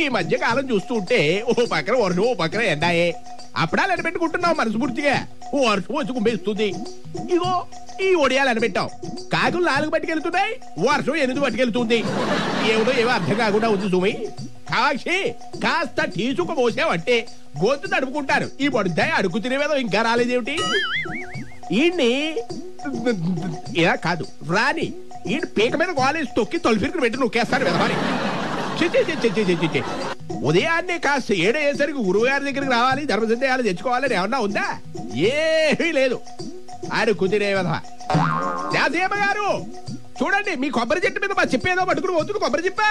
మధ్య కాలం చూస్తుంటే ఓ పక్కన వర్షం ఓ పక్కన ఎండాయే అప్పుడాలు ఎనబెట్టుకుంటున్నావు మనస్ఫూర్తిగా ఓ వర్షం వచ్చి కుమ్మేస్తుంది ఇగో ఈ ఒడియాలు ఎనబెట్టాం కాకులు నాలుగు పట్టుకెళ్తున్నాయి వర్షం ఎనిమిది పట్టుకెళ్తుంది ఏమిటో ఏమో అర్థం కాకుండా ఉంది సుమి కాక్షి కాస్త టీసుకు పోసావంటే గొంతు తడుపుకుంటారు ఈ పడుతాయి అడుగు తినేవేదో ఇంకా రాలేదేమిటి ఈయన్ని ఇలా కాదు రాని ఈ పీక మీద కాలేజ్ తొక్కి తొలిఫిరికి పెట్టి నొక్కేస్తాడు విధమని చి, చి, చి, చి, చి, చి, చి, చి. ఉదయాన్నే కాస్త ఏడయ్యేసరికి గురువు గారి దగ్గరికి రావాలి ధర్మసందేహాలు తెచ్చుకోవాలని ఏమన్నా ఉందా ఏమీ లేదు ఆయన కుదిరే విధ శాసీయమ్మ గారు చూడండి మీ కొబ్బరి చెట్టు మీద మా చెప్పేదో పట్టుకుని పోతుంది కొబ్బరి చెప్పా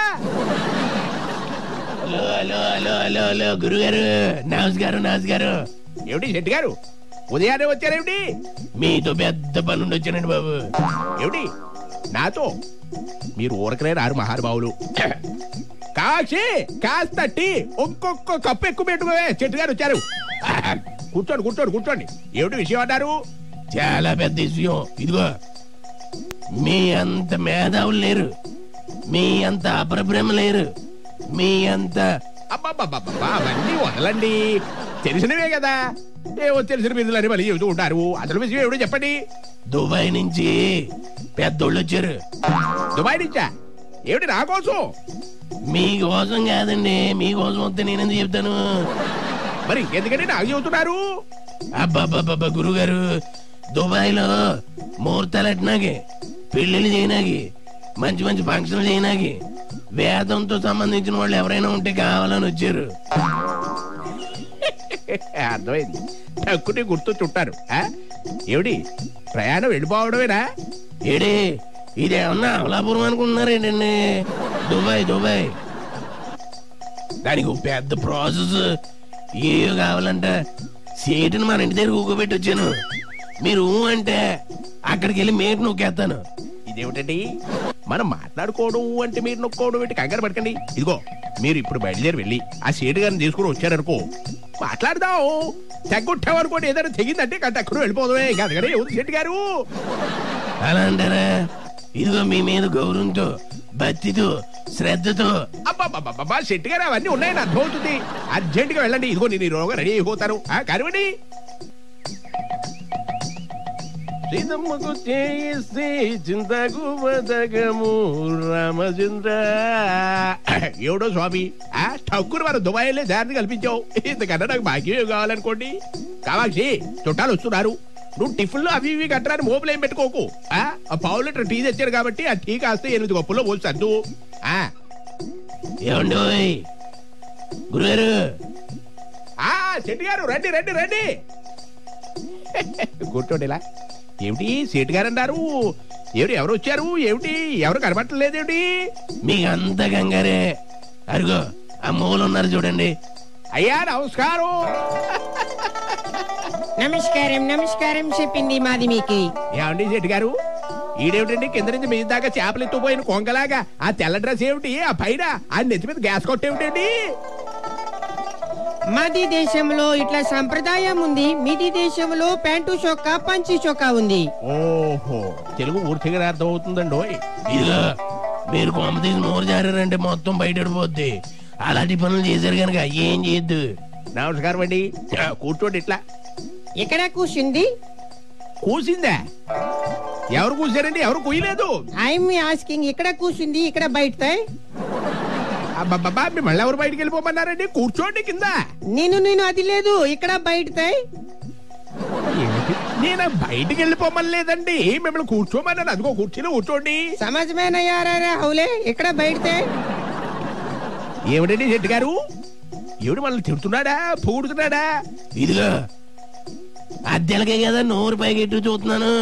hello hello hello hello hello గురుగారు నమస్కారం నమస్కారం ఏమిటి శెట్టి గారు ఉదయాన్నే వచ్చారేమిటి మీతో పెద్ద పనుండి వచ్చానండి బాబు ఏమిటి నాతో మీరు ఊరకనే రారు మహానుభావులు కాక్షి కాస్త టీ ఒక్కొక్క కప్పు ఎక్కువ పెట్టుకోవే చెట్టు గారు వచ్చారు కూర్చోండి కూర్చోండి కూర్చోండి ఏమిటి విషయం అన్నారు చాలా పెద్ద విషయం ఇదిగో మీ అంత మేధావులు లేరు మీ అంత అపరబ్రహ్మ లేరు మీ అంత అబ్బబ్బబ్బబ్బా అవన్నీ వదలండి తెలిసినవే కదా ఏవో తెలిసిన బిందులని మళ్ళీ చెబుతూ ఉంటారు అసలు విషయం ఏమిటో చెప్పండి దుబాయ్ నుంచి పెద్దోళ్ళు వచ్చారు దుబాయ్ నుంచా ఏమిటి నా కోసం మీకోసం కాదండి మీకోసం వస్తే నేనెందుకు చెప్తాను మరి ఎందుకంటే నాకు చెబుతున్నారు అబ్బాబ్బాబ్బా గురుగారు దుబాయ్ లో ముహూర్తాలు ఎట్టినాకి పెళ్లిళ్ళు చేయనాకి మంచి మంచి ఫంక్షన్లు చేయనాకి వేదంతో సంబంధించిన వాళ్ళు ఎవరైనా ఉంటే కావాలని వచ్చారు అర్థమైంది తక్కువ గుర్తు చుట్టారు ఆ? ఏమిటి ప్రయాణం వెళ్ళిపోవడమేనా ఏడే ఇదేమన్నా అమలాపురం అనుకుంటున్నారేంటండి దుబాయ్ దుబాయ్ దానికి ఒక పెద్ద ప్రాసెస్ ఏయో కావాలంట సీటుని మన ఇంటి దగ్గర కూకోబెట్టి వచ్చాను మీరు ఊ అంటే అక్కడికి వెళ్ళి మేట నొక్కేస్తాను ఇదేమిటండి మనం మాట్లాడుకోవడం అంటే మీరు నొక్కోవడం ఏంటి కంగారు పడకండి ఇదిగో మీరు ఇప్పుడు బయలుదేరి వెళ్ళి ఆ సీటు గారిని తీసుకుని వచ్చారనుకో మాట్లాడదాం తెగొట్టామనుకోండి ఏదైనా తెగిందంటే అక్కడ వెళ్ళిపోదామే కాదు కదా ఎవరు శెట్టి గారు అలా అంటారా ఇదిగో మీ మీద గౌరవంతో భక్తితో శ్రద్ధతో అబ్బాబ్బాబ్బా శెట్టి గారు అవన్నీ ఉన్నాయని అర్థమవుతుంది అర్జెంట్ గా వెళ్ళండి ఇదిగో నేను ఈ రోజుగా రెడీ అయిపోతాను ఆ, కానివ్వండి సీతమ్మకు చేయిస్తే చింతకు బతకము రామచంద్ర ఎవడో స్వామి ఆ ఠక్కురు మన దుబాయ్లే దారిని కల్పించావు ఇంతకన్నా నాకు భాగ్యం కావాలనుకోండి కావాక్షి చుట్టాలు వస్తున్నారు నువ్వు టిఫిన్లు అవి ఇవి కట్టరాని మోపులు ఏం పెట్టుకోకు ఆ ఆ పావు లీటర్ టీ తెచ్చారు కాబట్టి ఆ టీ కాస్త ఎనిమిది కప్పుల్లో పోసి సర్దు ఆ ఏమండి ఓయ్? గురుగారు ఆ శెట్టి గారు రండి రండి రండి కూర్చోండి ఇలా ఏమిటి శెట్టి గారు అన్నారు ఏమిటి ఎవరు వచ్చారు ఏమిటి ఎవరు కనబట్టలేదేమిటి మీకు అంత గంగారే అరుగో ఆ మూలు ఉన్నారు చూడండి అయ్యా నమస్కారం నమస్కారం నమస్కారం చెప్పింది మాది మీకు ఏమండి శెట్టి గారు ఈడేమిటండి కింద నుంచి మీ దాకా చేపలు ఎత్తుపోయిన కొంగలాగా ఆ తెల్ల డ్రెస్ ఏమిటి ఆ పైన ఆ నెత్తి మీద గ్యాస్ కొట్టేమిటండి మాది దేశంలో ఇట్లా సంప్రదాయం ఉంది మీది దేశంలో ప్యాంటు చొక్కా పంచి చొక్కా ఉంది ఓహో తెలుగు పూర్తిగా అర్థం అవుతుందండి ఓయ్ ఇదిగో మీరు కొమ్మ తీసి నోరు జారారంటే మొత్తం బయటపడిపోద్ది అలాంటి పనులు చేశారు కనుక ఏం చేయొద్దు నమస్కారం అండి ఆ, కూర్చోండి ఇట్లా ఎక్కడ కూర్చుంది కూసిందా ఎవరు కూసారండి ఎవరు కూయలేదు ఐఎమ్ ఆస్కింగ్ ఇక్కడ కూర్చుంది ఇక్కడ బయట అబ్బబ్బబ్బా మిమ్మల్ని ఎవరు బయటికి వెళ్ళిపోమన్నారండి కూర్చోండి కింద నేను నేను అది లేదు ఇక్కడ బయట ఏమిటి? నేను బయటికి వెళ్ళిపోమని లేదండి మిమ్మల్ని కూర్చోమన్నాను అదిగో కూర్చుని కూర్చోండి సమజ్ మే నహీ ఆ రहा హౌలే ఇక్కడ బయట ఏమిటండి శెట్టి గారు ఏమిటి మనల్ని తిడుతున్నాడా పొగుడుతున్నాడా ఇదిగో అద్దెలకే కదా నోరు పైకెట్టు చూస్తున్నాను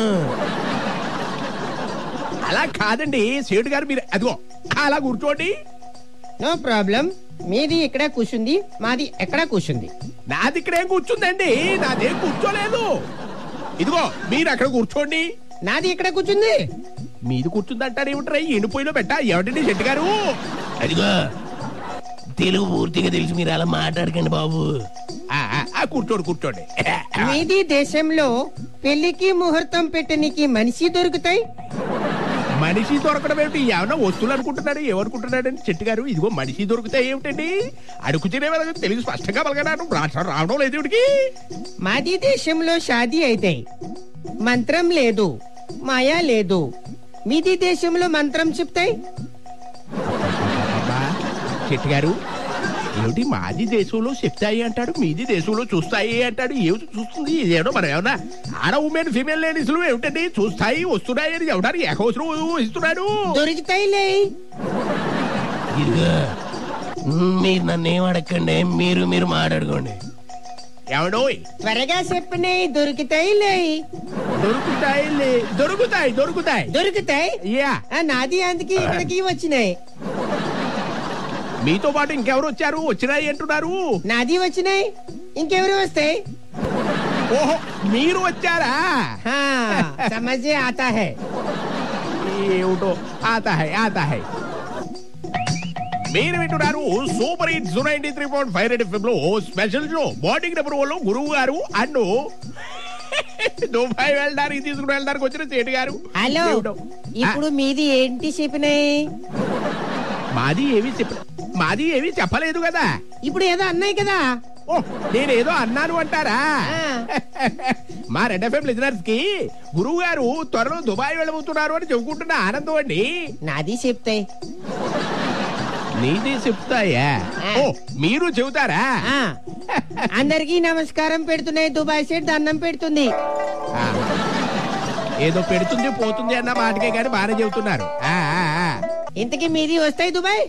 అలా కాదండి సేటు గారు మీరు అదిగో అలా కూర్చోండి నో ప్రాబ్లం మీది ఇక్కడ కూర్చుంది మాది ఎక్కడ కూర్చుంది నాది ఇక్కడేం కూర్చుందండి నాదేం కూర్చోలేదు ఇదిగో మీరు అక్కడ కూర్చోండి నాది ఇక్కడ కూర్చుంది మీది కూర్చుందంటారు ఏమిట్రా ఎండిపోయిలో పెట్టా ఏమిటండి శెట్టి గారు అదిగో తెలుగు పూర్తిగా తెలిసి మీరు అలా మాట్లాడకండి బాబు ఆ, ఆ, ఆ, కూర్చోండి కూర్చోండి మీది దేశంలో పెళ్లికి ముహూర్తం పెట్టనికి మనిషి దొరుకుతాయి మనిషి దొరకడం ఏమిటి ఏమన్నా వస్తువులు అనుకుంటున్నాడు ఏమనుకుంటున్నాడని చెట్టు గారు ఇదిగో మనిషి దొరికితే ఏమిటండి అడుగు తినే వాళ్ళకి తెలిసి స్పష్టంగా పలకడాను రాష్ట్రం రావడం లేదు ఇవిడికి మాది దేశంలో షాదీ అయితే మంత్రం లేదు మాయా లేదు మీది దేశంలో మంత్రం చెప్తాయి అబ్బా, చెట్టు గారు ఏమిటి మాది దేశంలో చెప్తాయి అంటాడు మీది దేశంలో చూస్తాయి అంటాడు ఏమిటి చూస్తుంది ఇదేమో మనం ఏమన్నా ఆడ ఉమెన్ ఫీమేల్ లేడీస్ ఏమిటండి చూస్తాయి వస్తున్నాయి అని ఎవడానికి ఏకవసరం ఇస్తున్నాడు దొరుకుతాయిలే ఇదిగో మీరు నన్ను ఏం అడగండి మీరు మీరు మాట్లాడుకోండి ఎవడోయ్ త్వరగా చెప్పనే దొరుకుతాయిలే దొరుకుతాయి లే- దొరుకుతాయి దొరుకుతాయి దొరుకుతాయి యా ఆ, నాది అందుకే ఇక్కడికి వచ్చినాయి మీతో పాటు ఇంకెవరు వచ్చారు వచ్చినాయి అంటున్నారు నాది వచ్చినాయి ఇంకెవరు వస్తాయి ఓహో మీరు వచ్చారా హా, సమझे आता है ఏమిటో ఆతా హై ఆతా హై మీరు వింటున్నారు super hit ninety three point five red FM లో special show morning number one లో గురువు గారు అండ్ దుబాయ్ వెళ్ళడానికి తీసుకుని వెళ్ళడానికి వచ్చిన సేటు గారు హలో ఏమిటో? ఇప్పుడు మీది ఏంటి చెప్పినాయి ఆ, మాది ఏమీ చెప్ప మాది ఏమీ చెప్పలేదు కదా ఇప్పుడు ఏదో అన్నాయి కదా ఓ నేనేదో అన్నాను అంటారా ఆ. మా రెడ్ ఎఫ్ఎం లిజనర్స్ కి గురువు గారు త్వరలో దుబాయ్ వెళ్ళబోతున్నారు అని చెప్పుకుంటున్న ఆనందం అండి నాది చెప్తాయి నీది చెప్తాయా ఆ. ఓ మీరు చెబుతారా ఆ, అందరికీ నమస్కారం పెడుతున్నాయి దుబాయ్ సెట్ దండం పెడుతుంది ఆ. ఏదో పెడుతుంది పోతుంది అన్న మాటకే కానీ బాగానే చెబుతున్నారు ఆ, ఆ, ఆ. ఇంతకీ మీది వస్తాయి దుబాయ్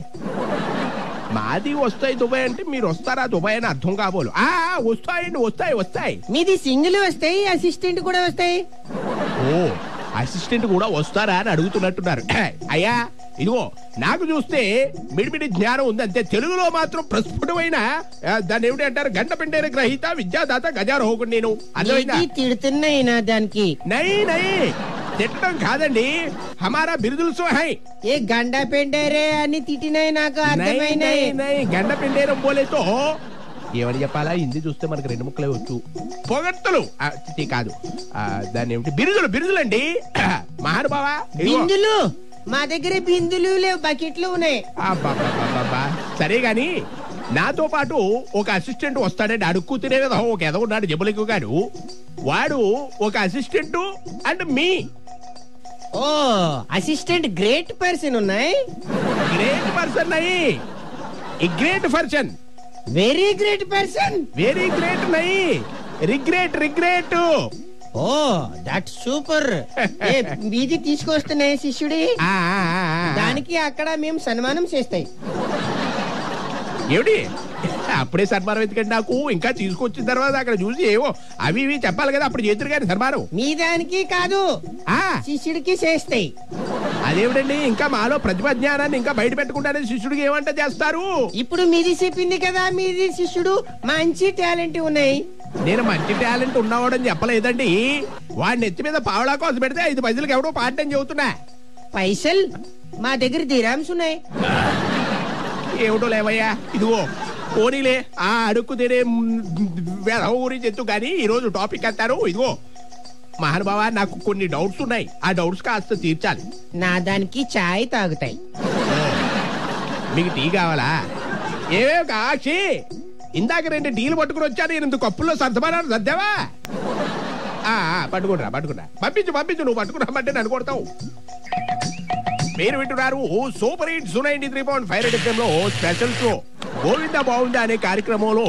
మాది వస్తాయి దుబాయ్ అంటే మీరు వస్తారా దుబాయ్ అని అర్థం కాబోలు ఆ ఆ, వస్తాయండి వస్తాయి వస్తాయి మీది సింగిల్ వస్తాయి అసిస్టెంట్ కూడా వస్తాయి ఓ అసిస్టెంట్ కూడా వస్తారా అని అడుగుతున్నట్టున్నారు అయ్యా ఇదిగో నాకు చూస్తే మిడిమిడి జ్ఞానం ఉంది అంతే తెలుగులో మాత్రం ప్రస్ఫుటమైన ఆ, దాన్ని ఏమిటి అంటారు గంట పిండేన గ్రహీత విద్యాదాత గజారోహకుడు నేను అర్థమైందా మీది తిడుతున్నాయి నా దానికి నై నై తిట్టడం కాదండి హమారా బిరుదులు సో హై ఏ గండా పెండారే అని తిట్టినాయి నాకు నై అర్థమైనాయి నై నై గండ పిండేరం పోలేతో ఏమని చెప్పాలా హిందీ చూస్తే మనకి రెండు ముక్కలే వచ్చు పొగడ్తలు ఆ, చిచి కాదు ఆ, దాన్ని ఏమిటి బిరుదులు బిరుదులండి మహానుభావా ఇదిగో. బిందులు మా దగ్గర బిందులు లేవు బకెట్లు ఉన్నాయి అబ్బబ్బబ్బబ్బబ్బా. సరే గాని నాతో పాటు ఒక అసిస్టెంట్ వస్తాడండి అడుక్కు తినే కదా ఒక ఎద ఉన్నాడు జబ్బులకు గాడు వాడు ఒక అసిస్టెంట్ అండ్ మీ ఓ అసిస్టెంట్ గ్రేట్ పర్సన్ ఉన్నాయి గ్రేట్ పర్సన్ అయ్యి ఈ great person very great person very great నై regret regret oh that super ఏ మీది తీసుకొస్తున్నాయి శిష్యుడి దానికి అక్కడ మేము సన్మానం చేస్తాయి ఏమిటి అప్పుడే సన్మానం ఎందుకంటే నాకు ఇంకా తీసుకొచ్చిన తర్వాత అక్కడ చూసి ఏవో అవి ఇవి చెప్పాలి కదా అప్పుడు చేతురు గారి సన్మానం మీ దానికి కాదు ఆ శిష్యుడికి చేస్తాయి అదేమిటండి ఇంకా మాలో ప్రతిభ జ్ఞానాన్ని ఇంకా బయట పెట్టుకుంటానే శిష్యుడికి ఏమంట చేస్తారు ఇప్పుడు మీది చెప్పింది కదా మీది శిష్యుడు మంచి టాలెంట్ ఉన్నాయి నేను మంచి టాలెంట్ ఉన్నవాడని చెప్పలేదండి వాడిని ఎత్తి మీద పావలా కోసం పెడితే ఐదు పైసలకి ఎవడో పాడటం చెబుతున్నా పైసల్ మా దగ్గర దిరామ్స్ ఉన్నాయి ఏమిటో లేవయ్యా ఇదిగో పోనీలే ఆ అడుక్కు తినే వెధవ గురించి ఎత్తు కానీ ఈ రోజు టాపిక్ అంటారు ఇదిగో మహానుభావ నాకు కొన్ని డౌట్స్ ఉన్నాయి ఆ డౌట్స్ కాస్త తీర్చాలి నా దానికి చాయ్ తాగుతాయి మీకు టీ కావాలా ఏమేం కాక్షి ఇందాక రెండు టీలు పట్టుకుని వచ్చాను నేను ఇంత కప్పుల్లో సర్దమన్నాను సర్దావా ఆ, ఆ, పట్టుకుంటా పట్టుకుంటా పంపించు పంపించు నువ్వు పట్టుకున్నామంటే నన్ను కొడతావు మీరు వింటున్నారు super hit ninety three point five FM లో స్పెషల్ షో గోవిందా బాగుందా అనే కార్యక్రమంలో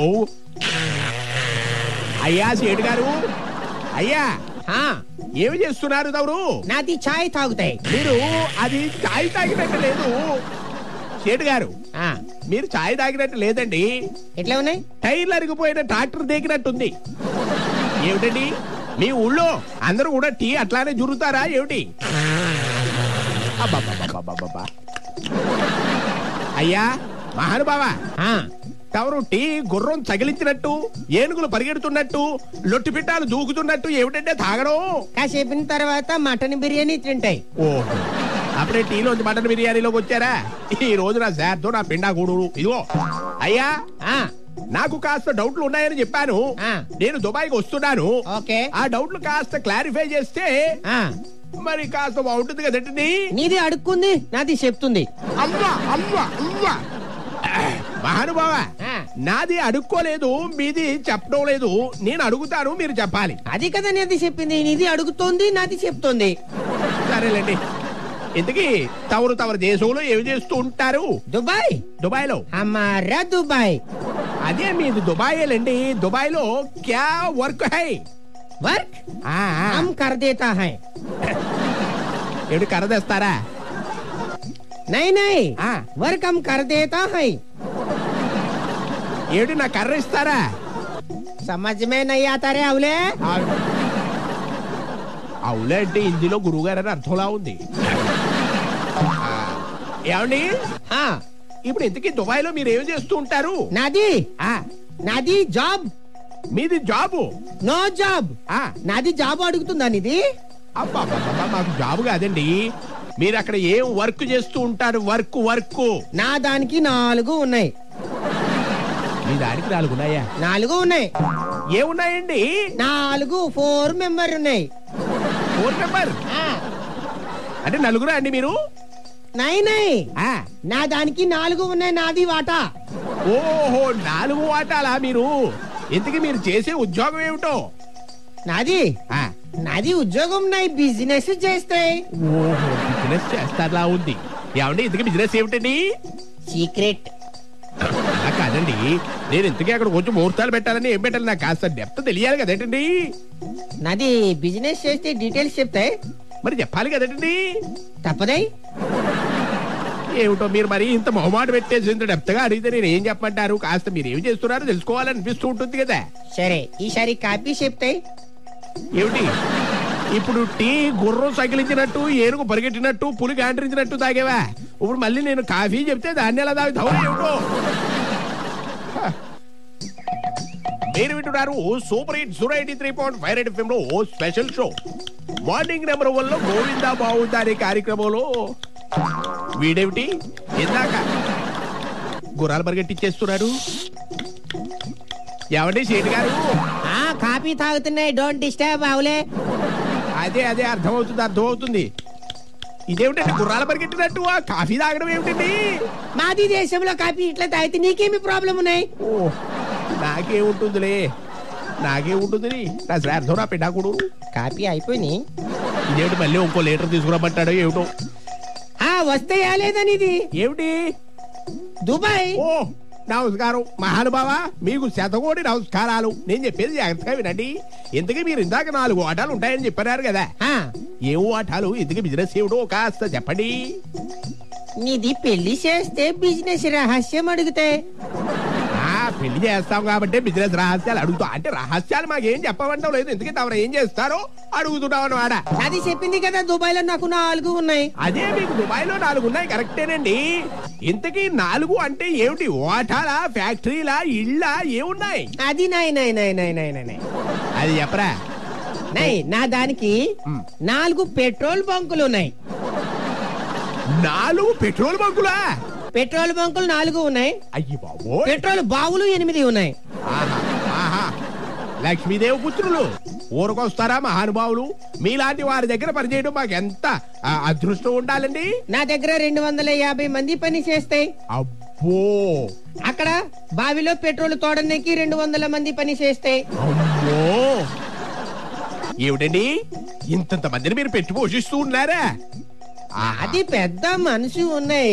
అయ్యా సేటు గారు అయ్యా ఆ, ఏమి చేస్తున్నారు తవరు నాది చాయ్ తాగుతాయి మీరు అది చాయ్ తాగినట్టు లేదు సేటు గారు ఆ, మీరు చాయ్ తాగినట్టు లేదండి ఎట్లా ఉన్నాయి టైర్లు అరిగిపోయిన ట్రాక్టర్ దిగినట్టుంది ఏమిటండి మీ ఊళ్ళో అందరూ కూడా టీ అట్లానే జురుతారా ఏమిటి అబ్బబ్బబ్బబ్బబ్బబ్బా. అయ్యా మహానుభావా ఆ, తమరు టీ గుర్రం తగిలించినట్టు ఏనుగులు పరిగెడుతున్నట్టు లొట్టి పిట్టాలు దూకుతున్నట్టు ఏమిటంటే తాగడం కాసేపిన తర్వాత మటన్ బిర్యానీ తింటాయి ఓహో అప్పుడే టీలోంచి మటన్ బిర్యానీలోకి వచ్చారా ఈ రోజు నా శార్తో నా పిండా గూడూరు ఇదిగో అయ్యా ఆ, నాకు కాస్త డౌట్లు ఉన్నాయని చెప్పాను ఆ. నేను దుబాయ్కి వస్తున్నాను ఓకే ఆ డౌట్లు కాస్త క్లారిఫై చేస్తే ఆ, మరి కాస్త బాగుంటుంది కదండి నీది అడుక్కుంది నాది చెప్తుంది అమ్మా అమ్మా అమ్మా మహానుభావ ఆ. నాది అడుక్కోలేదు మీది చెప్పడం లేదు నేను అడుగుతాను మీరు చెప్పాలి అది కదా నాది చెప్పింది నీది అడుగుతోంది నాది చెప్తోంది సరేలేండి ఇంతకీ తవరు తవరు దేశంలో ఏమి చేస్తూ ఉంటారు దుబాయ్ దుబాయ్ లో హమారా దుబాయ్ అదే మీది దుబాయేలండి దుబాయ్ లో క్యా వర్క్ హై వర్క్ ఆ, ఆ. హమ్ కర్ దేతా హై ఏమిటి కరదేస్తారా నై నై ఆ. వర్క్ హమ్ కర్ దేతా హై ఏమిటి నా కర్ర ఇస్తారా సమజ్ మే నై ఆతా రే అవులే ఆ, అవులే అంటే హిందీలో గురువు గారు అని అర్థంలా ఉంది ఆ, ఏమండి హా ఇప్పుడు ఇంతకీ దుబాయ్ లో మీరు ఏం చేస్తూ ఉంటారు నాది ఆ నాది జాబ్ మీది జాబు నో జాబ్ ఆ నాది జాబ్ అడుగుతుందా నీది అబ్బా అబ్బా, మాకు జాబు కాదండి మీరు అక్కడ ఏం వర్క్ చేస్తూ ఉంటారు వర్క్ వర్క్ నా దానికి నాలుగు ఉన్నాయి మీ దానికి నాలుగు ఉన్నాయా నాలుగు ఉన్నాయి ఏమున్నాయండి నాలుగు ఫోర్ మెంబర్ ఉన్నాయి ఫోన్ నెంబర్ ఆ, అంటే నలుగురా అండి మీరు నై నై ఆ నా దానికి నాలుగు ఉన్నాయి నాది వాటా ఓహో నాలుగు వాటాలా మీరు ఇంతకీ మీరు చేసే ఉద్యోగం ఏమిటో నాది ఆ నాది ఉద్యోగం నాయి బిజినెస్ చేస్తాయి ఓహో బిజినెస్ చేస్తారా ఉంది ఏమండి ఇంతకీ బిజినెస్ ఏమిటండి సీక్రెట్ అలా కాదండి నేను ఇంతకీ అక్కడ కొంచెం ముహూర్తాలు పెట్టాలని ఏం పెట్టాలి నాకు కాస్త డెప్త్ తెలియాలి కదేంటండి నాది బిజినెస్ చేస్తే డీటెయిల్స్ చెప్తాయి మరి చెప్పాలి కదండి తప్పదాయి ఏమిటో మీరు మరి ఇంత మొహమాట పెట్టేసి ఇంత డెప్త్ గా అడిగితే నేను ఏం చెప్పమంటారు కాస్త మీరు ఏం చేస్తున్నారో తెలుసుకోవాలనిపిస్తూ ఉంటుంది కదా సరే ఈసారి కాపీ చెప్తాయి ఏమిటి ఇప్పుడు టీ గుర్రం సగిలించినట్టు ఏనుగు పరిగెట్టినట్టు పులి గాండ్రించినట్టు తాగేవా ఇప్పుడు మళ్ళీ నేను కాఫీ చెప్తే దాన్ని ఎలా తాగుతావు ఏమిటో హ. మీరు వింటున్నారు సూపర్ హిట్ సుర eighty three point five eight FM లో special show morning number one లో గోవిందా బాగుందా అనే కార్యక్రమంలో వీడేమిటి ఇందాక గుర్రాలు పరిగెట్టిచ్చేస్తున్నాడు ఏమండి శేటి గారు ఆ కాపీ తాగుతున్నాయి డోంట్ డిస్టర్బ్ అవులే అదే అదే అర్థమవుతుంది అర్థమవుతుంది ఇదేమిటండి గుర్రాలు పరిగెట్టినట్టు ఆ కాఫీ తాగడం ఏమిటండి మాది దేశంలో కాపీ ఇట్లా తాగితే నీకేమి ప్రాబ్లం ఉన్నాయి ఓ నాకేముంటుందిలే నాకేముంటుంది నా శ్రార్థం నా పిడాకుడు కాపీ అయిపోయి ఇదేమిటి మళ్ళీ ఇంకో లీటర్ తీసుకురమ్మంటాడో ఏమిటో ఆ వస్తాయా లేదా నీది ఏమిటి దుబాయ్ ఓ నమస్కారం మహానుభావ మీకు శతకోటి నమస్కారాలు నేను చెప్పేది జాగ్రత్తగా వినండి ఇంతకీ మీరు ఇందాక నాలుగు ఆటాలు ఉంటాయని చెప్పారు కదా ఆ, ఏం ఆటాలు ఇంతకీ బిజినెస్ ఏమిటో కాస్త చెప్పండి నీది పెళ్లి చేస్తే బిజినెస్ రహస్యం అడుగుతాయి ఆ పెళ్లి చేస్తాం కాబట్టి బిజినెస్ రహస్యాలు అడుగుతా అంటే రహస్యాలు మాకేం చెప్పమంటాం లేదు ఎందుకంటే తమరు ఏం చేస్తారో అడుగుతున్నాం అన్నమాట అది చెప్పింది కదా దుబాయ్ లో నాకు నాలుగు ఉన్నాయి అదే మీకు దుబాయ్ లో నాలుగు ఉన్నాయి కరెక్టేనండి ఇంతకీ నాలుగు అంటే ఏమిటి ఓటాలా ఫ్యాక్టరీలా ఇళ్ళ ఏమున్నాయి అది నై నై నై నై నై నై నై అది చెప్పరా నై నా దానికి మ్. నాలుగు పెట్రోల్ బంకులు ఉన్నాయి నాలుగు పెట్రోల్ బంకులా పెట్రోల్ బంకులు నాలుగు ఉన్నాయి అయ్యి బాబోయ్ పెట్రోల్ బావులు ఎనిమిది ఉన్నాయి ఆహా, ఆహా. లక్ష్మీదేవి పుత్రులు ఊరుకొస్తారా మహానుభావులు మీలాంటి వారి దగ్గర పనిచేయడం మాకు ఎంత ఆ, అదృష్టం ఉండాలండి నా దగ్గర రెండు వందల యాభై మంది పని చేస్తాయి అబ్బో అక్కడ బావిలో పెట్రోల్ తోడడానికి రెండు వందల మంది పని చేస్తాయి అమ్మో ఏమిటండి ఇంతంత మందిని మీరు పెట్టి పోషిస్తూ ఉన్నారా ఆహా. అది పెద్ద మనిషి ఉన్నాయి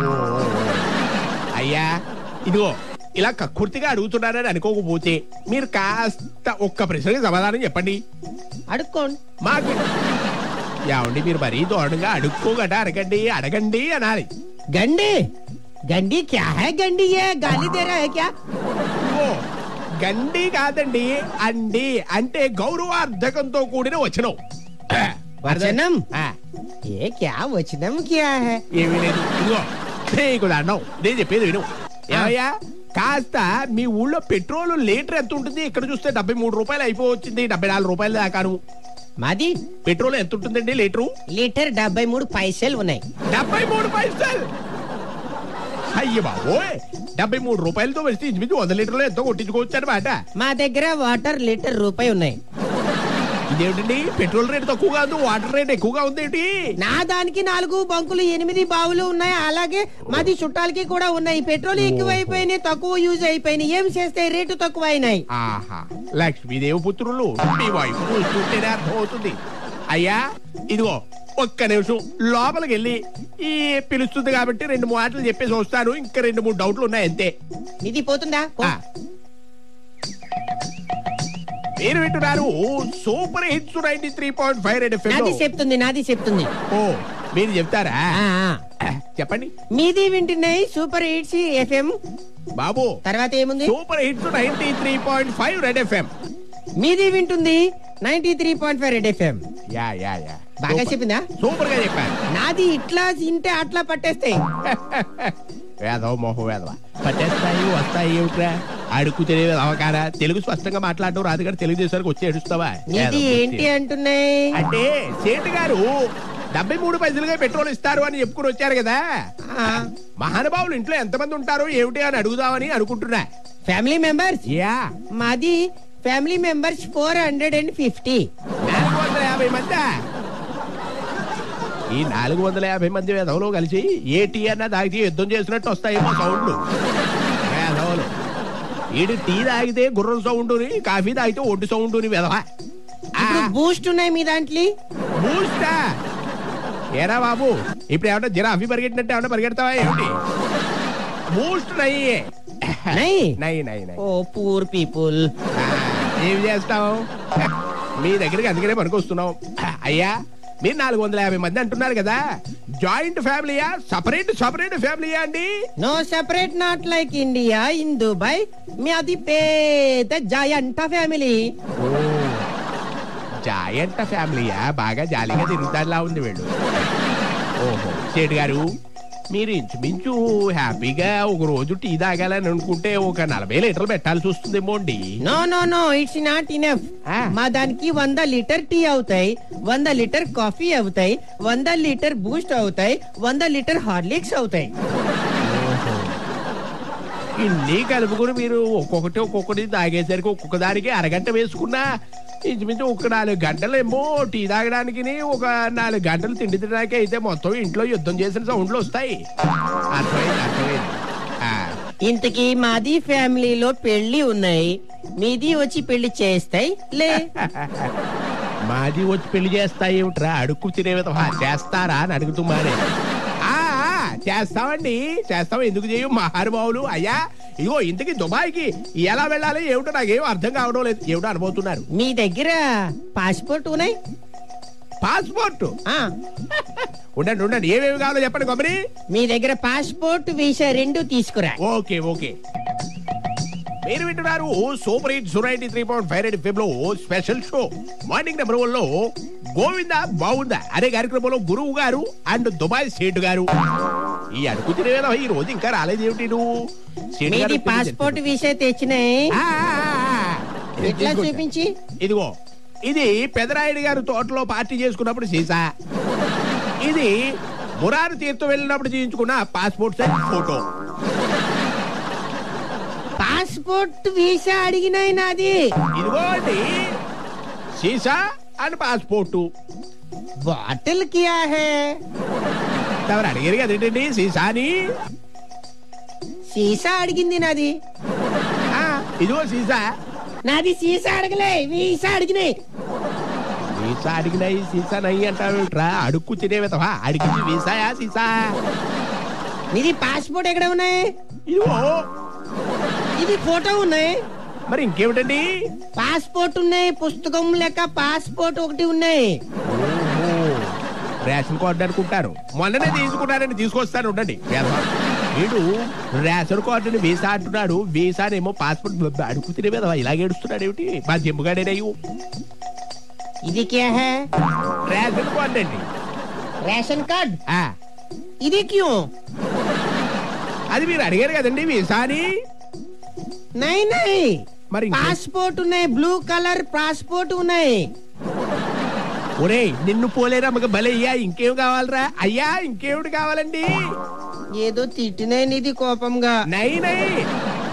అయ్యా ఇదిగో ఇలా కక్కుర్తిగా అడుగుతున్నారని అనుకోకపోతే మీరు కాస్త ఒక్క ప్రశ్నకి సమాధానం చెప్పండి అడుక్కోండి మాకు ఏమండి మీరు మరీ దారుణంగా అడుక్కోగట అడగండి అడగండి అనాలి గండి గండి క్యా హై గండి ఏ గాలి దే రా హై క్యా ఓ గండి కాదండి అండి అంటే గౌరవార్థకంతో కూడిన వచనం వచనం ఆ, ఏ క్యా వచనం క్యా హై ఏమీ లేదు ఇదిగో నీకు దండం నేను చెప్పేది విను ఏమయ్యా కాస్త మీ ఊళ్ళో పెట్రోల్ లీటర్ ఎంత ఉంటుంది ఇక్కడ చూస్తే డెబ్బై మూడు రూపాయలు అయిపోవచ్చింది డెబ్బై నాలుగు రూపాయల దాకాను మాది పెట్రోల్ ఎంత ఉంటుందండి లీటరు లీటర్ డెబ్బై మూడు పైసలు ఉన్నాయి డెబ్బై మూడు పైసలు అయ్య బాబోయ్ డెబ్బై మూడు రూపాయలతో వస్తే ఇంచుమించు వంద లీటర్లు ఎంతో కొట్టించుకోవచ్చు అనమాట మా దగ్గర వాటర్ లీటర్ రూపాయి ఉన్నాయి ఇదేమిటండి పెట్రోల్ రేట్ తక్కువగా ఉంది వాటర్ రేట్ ఎక్కువగా ఉంది ఏంటి నా దానికి నాలుగు బంకులు ఎనిమిది బావులు ఉన్నాయి అలాగే మాది చుట్టాలకి కూడా ఉన్నాయి పెట్రోల్ ఎక్కువ అయిపోయినాయి తక్కువ యూజ్ అయిపోయినాయి ఏం చేస్తే రేటు తక్కువ అయినాయి ఆహా లక్ష్మీదేవి పుత్రులు మీ వైపు చూస్తుంటేనే అర్థం అవుతుంది అయ్యా ఇదిగో ఒక్క నిమిషం లోపలికి వెళ్ళి ఈ పిలుస్తుంది కాబట్టి రెండు మాటలు చెప్పేసి వస్తాను ఇంకా రెండు మూడు డౌట్లు ఉన్నాయి అంతే ఇది పోతుందా పో. ఆ. మీరు వింటున్నారు super hits ninety three point five red నాది చెప్తుంది నాది చెప్తుంది ఓ మీరు చెప్తారా ఆ, ఆ. చెప్పండి మీది వింటున్నాయి సూపర్ హిట్స్ ఎఫ్ఎం బాబు తర్వాత ఏముంది super hits ninety three point five red FM మీది వింటుంది ninety three point five red FM yeah yeah yeah బాగా చెప్పిందా సూపర్ గా చెప్పారు నాది ఇట్లా ఇంటే అట్లా పట్టేస్తాయి వేదవ మోహం వేదవ పట్టేస్తాయి వస్తాయి ఏమిట్రా అడుగు తెలియదు అవకారా తెలుగు స్పష్టంగా మాట్లాడడం రాదు కానీ తెలుగుదేశానికి వచ్చి ఏడుస్తావా నీది వేదవ ఏంటి బుద్ధి. అంటున్నాయి అంటే సేటు గారు డెబ్బై మూడు పైసలుగా పెట్రోల్ ఇస్తారు అని చెప్పుకుని వచ్చారు కదా ఆ, మహానుభావులు ఇంట్లో ఎంతమంది ఉంటారో ఏమిటి అని అడుగుదామని అనుకుంటున్నా ఫ్యామిలీ మెంబర్స్ యా మాది family members four hundred and fifty నాలుగు వందల యాభై మంది ఈ నాలుగు వందల యాభై మంది వేధవులు కలిసి ఏ టీ అన్నా తాగితే యుద్ధం చేసినట్టు వస్తాయేమో సౌండ్లు వేధవులు ఈడు టీ తాగితే గుర్రం సౌండ్ కాఫీ తాగితే ఒడ్డు సౌండ్ వెధవ ఇప్పుడు బూస్ట్ ఉన్నాయి మీ దాంట్లో బూస్టా ఏరా బాబు ఇప్పుడు ఏమన్నా జిరాఫీ పరిగెట్టినట్టు ఏమన్నా పరిగెడతావా ఏమిటి బూస్ట్ నయ్యి నై నై నై నై ఓ పూర్ పీపుల్ ఆ, ఏం చేస్తావు మీ దగ్గరికి అందుకనే పనికొస్తున్నాం అయ్యా మీరు నాలుగు వందల యాభై మంది అంటున్నారు కదా జాయింట్ ఫ్యామిలీయా సపరేట్ సపరేట్ ఫ్యామిలీయా అండి no separate not like India in Dubai మీ అది పెద్ద జాయంట ఫ్యామిలీ జాయింట్ ఫ్యామిలీయా బాగా జాలీగా తిరుగుతాడులా ఉంది వీళ్ళు ఓహో సేటు గారు మీరు ఇంచుమించు హ్యాపీగా ఒక రోజు టీ తాగాలని అనుకుంటే ఒక నలభై లీటర్లు పెట్టాల్సి వస్తుందేమో అండి no no no it's not enough ఆ. మా దానికి వంద లీటర్ టీ అవుతాయి వంద లీటర్ కాఫీ అవుతాయి వంద లీటర్ బూస్ట్ అవుతాయి వంద లీటర్ హార్లిక్స్ అవుతాయి ఇన్ని కలుపుకుని మీరు ఒక్కొక్కటి ఒక్కొక్కటి తాగేసరికి ఒక్కొక్క దానికి అరగంట వేసుకున్నా ఇంచుమించు ఒక నాలుగు గంటలేమో టీ తాగడానికి ఒక నాలుగు గంటలు తిండి తినడానికి అయితే మొత్తం ఇంట్లో యుద్ధం చేసిన సౌండ్లు వస్తాయి అర్థమైంది అర్థమైంది ఆ, ఇంతకీ మాది ఫ్యామిలీలో పెళ్లి ఉన్నాయి మీది వచ్చి పెళ్లి చేస్తాయి లే మాది వచ్చి పెళ్లి చేస్తాయి ఏమిట్రా అడుక్కు తినే విధవా చేస్తారా అని అడుగుతున్నారే ఆ, ఆ, చేస్తామండి చేస్తాం ఎందుకు చేయం మహానుభావులు అయ్యా ఇగో ఇంతకి దుబాయ్కి ఎలా వెళ్ళాలి ఏమిటో నాకేం అర్థం కావడం లేదు ఏమిటో అనుభవుతున్నారు మీ దగ్గర పాస్పోర్ట్ ఉన్నాయి పాస్పోర్ట్ ఆ, ఉండండి ఉండండి ఏమేమి కావాలో చెప్పండి కొబ్బరి మీ దగ్గర పాస్పోర్ట్ వీసా రెండు తీసుకురా ఓకే ఓకే మీరు వింటున్నారు సూపర్ హిట్ సురైటీ త్రీ పాయింట్ ఫైవ్ ఎయిట్ ఫిఫ్ లో special show morning number one లో గోవిందా బాగుందా అనే కార్యక్రమంలో గురువు గారు అండ్ దుబాయ్ సేటు గారు ఈ అడుగు తినేవేళ ఈ రోజు ఇంకా రాలేదేమిటి నువ్వు సేటు గారు మీది తెలియదు. పాస్పోర్ట్ వీసా తెచ్చినాయి ఆ, ఆ, ఆ, ఆ. ఎట్లా ఇదిగో. చూపించి ఇదిగో ఇది పెదరాయుడు గారు తోటలో పార్టీ చేసుకున్నప్పుడు సీసా ఇది మురారు తీర్థం వెళ్ళినప్పుడు చేయించుకున్న passport size photo passport visa అడిగినాయి నాది ఇదిగో అండి సీసా అండ్ పాస్పోర్టు బాటిల్ కియా హే ఎవరు అడిగారు కదేంటండి సీసాని సీసా అడిగింది నాది ఆ, ఇదిగో సీసా నాది సీసా అడగలే వీసా అడిగినాయి వీసా అడిగినాయి సీసా నయ్యి అంటావేట్రా అడుక్కు తినేవేతవా అడిగింది వీసాయా సీసా నీది పాస్పోర్ట్ ఎక్కడ ఉన్నాయి ఇదిగో ఇది ఫోటో ఉన్నాయి మరి ఇంకేమిటండి పాస్పోర్ట్ ఉన్నాయి పుస్తకం లెక్క పాస్పోర్ట్ ఒకటి ఉన్నాయి ఓహో, రేషన్ కార్డు అనుకుంటారు మొన్ననే తీసుకున్నారని తీసుకొస్తాను ఉండండి వేధవా. వీడు రేషన్ కార్డుని వీసా అంటున్నాడు వీసానేమో పాస్పోర్ట్ అడుగు తినే మీద ఇలాగే ఏడుస్తున్నాడు ఏమిటి మా జిమ్ముగాడేనయ్యు ఇది క్యా హే రేషన్ కార్డు అండి రేషన్ కార్డ్ ఆ, ఇది క్యూ అది మీరు అడిగారు కదండి వీసాని నై నై మరి ఇంకే- పాస్పోర్ట్ ఉన్నాయి బ్లూ కలర్ పాస్పోర్ట్ ఉన్నాయి ఒరేయ్ నిన్ను పోలేరా మగ భలే అయ్యా ఇంకేం కావాలరా అయ్యా ఇంకేమిటి కావాలండి ఏదో తిట్టినాయి నీది కోపంగా నై నై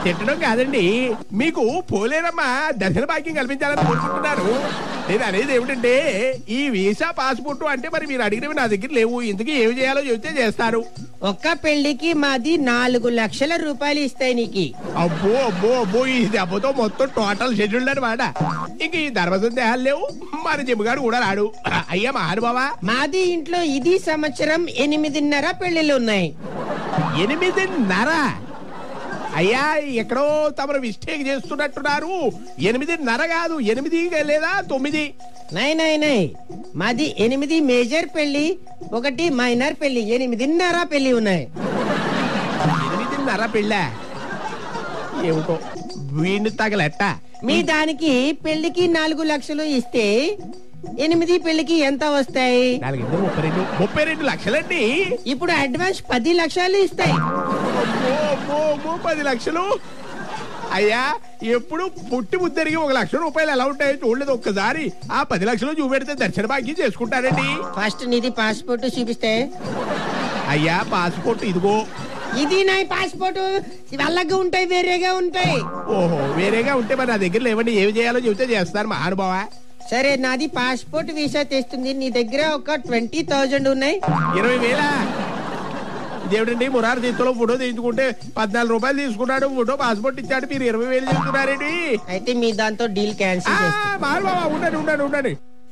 తిట్టడం కాదండి మీకు పోలేరమ్మా దర్శన భాగ్యం కల్పించాలని కోరుకుంటున్నారు నేను అనేది ఏమిటంటే ఈ వీసా పాస్పోర్ట్ అంటే మరి మీరు అడిగినవి నా దగ్గర లేవు ఇందుకు ఏమి చేయాలో చెబితే చేస్తారు ఒక్క పెళ్లికి మాది నాలుగు లక్షల రూపాయలు ఇస్తాయి నీకు అబ్బో అబ్బో అబ్బో ఈ దెబ్బతో మొత్తం టోటల్ షెడ్యూల్ అనమాట ఇంక ఈ ధర్మసందేహాలు లేవు మన జిమ్మగాడు కూడా రాడు అయ్యా మహానుభావా మాది ఇంట్లో ఇది సంవత్సరం ఎనిమిదిన్నర పెళ్లిళ్ళు ఉన్నాయి ఎనిమిదిన్నర అయ్యా ఎక్కడో తమరు మిస్టేక్ చేస్తున్నట్టున్నారు ఎనిమిదిన్నర కాదు ఎనిమిది లేదా తొమ్మిది నై నై నై మాది ఎనిమిది మేజర్ పెళ్లి ఒకటి మైనర్ పెళ్లి ఎనిమిదిన్నర పెళ్లి ఉన్నాయి ఎనిమిదిన్నర పెళ్ళ ఏమిటో వీణ్ణి తగలెట్ట మీ దానికి పెళ్లికి నాలుగు లక్షలు ఇస్తే ఎనిమిది పెళ్లికి ఎంత వస్తాయి నాలుగైదు ముప్పై రెండు ముప్పై రెండు లక్షలండి ఇప్పుడు అడ్వాన్స్ పది లక్షలు ఇస్తాయి అమ్మో, అమ్మో, అమ్మో, పది లక్షలు అయ్యా ఎప్పుడు పుట్టి ముద్దరికి ఒక లక్ష రూపాయలు ఎలా ఉంటాయో చూడలేదు ఒక్కసారి ఆ పది లక్షలు చూపెడితే దర్శన భాగ్యం చేసుకుంటారండి ఫస్ట్ నీది పాస్పోర్ట్ చూపిస్తే అయ్యా పాస్పోర్ట్ ఇదిగో ఇది నా పాస్పోర్ట్ వాళ్ళగా ఉంటాయి వేరేగా ఉంటాయి ఓహో వేరేగా ఉంటే మరి నా దగ్గర లేవండి ఏమి చేయాలో చెబితే చేస్తారు మహానుభావ సరే నాది పాస్పోర్ట్ వీసా తెస్తుంది నీ దగ్గర ఒక ట్వంటీ థౌజండ్ ఉన్నాయి ఇరవై వేల దేవుడండి మురారు తీర్థలో ఫోటో తీయించుకుంటే పద్నాలుగు రూపాయలు తీసుకున్నాడు ఫోటో పాస్పోర్ట్ ఇచ్చాడు మీరు ఇరవై వేలు చెప్తున్నారండి అయితే మీ దాంతో డీల్ ఆ, క్యాన్సిల్ చేస్తా మహానుభావ ఉండండి ఉండండి ఉండండి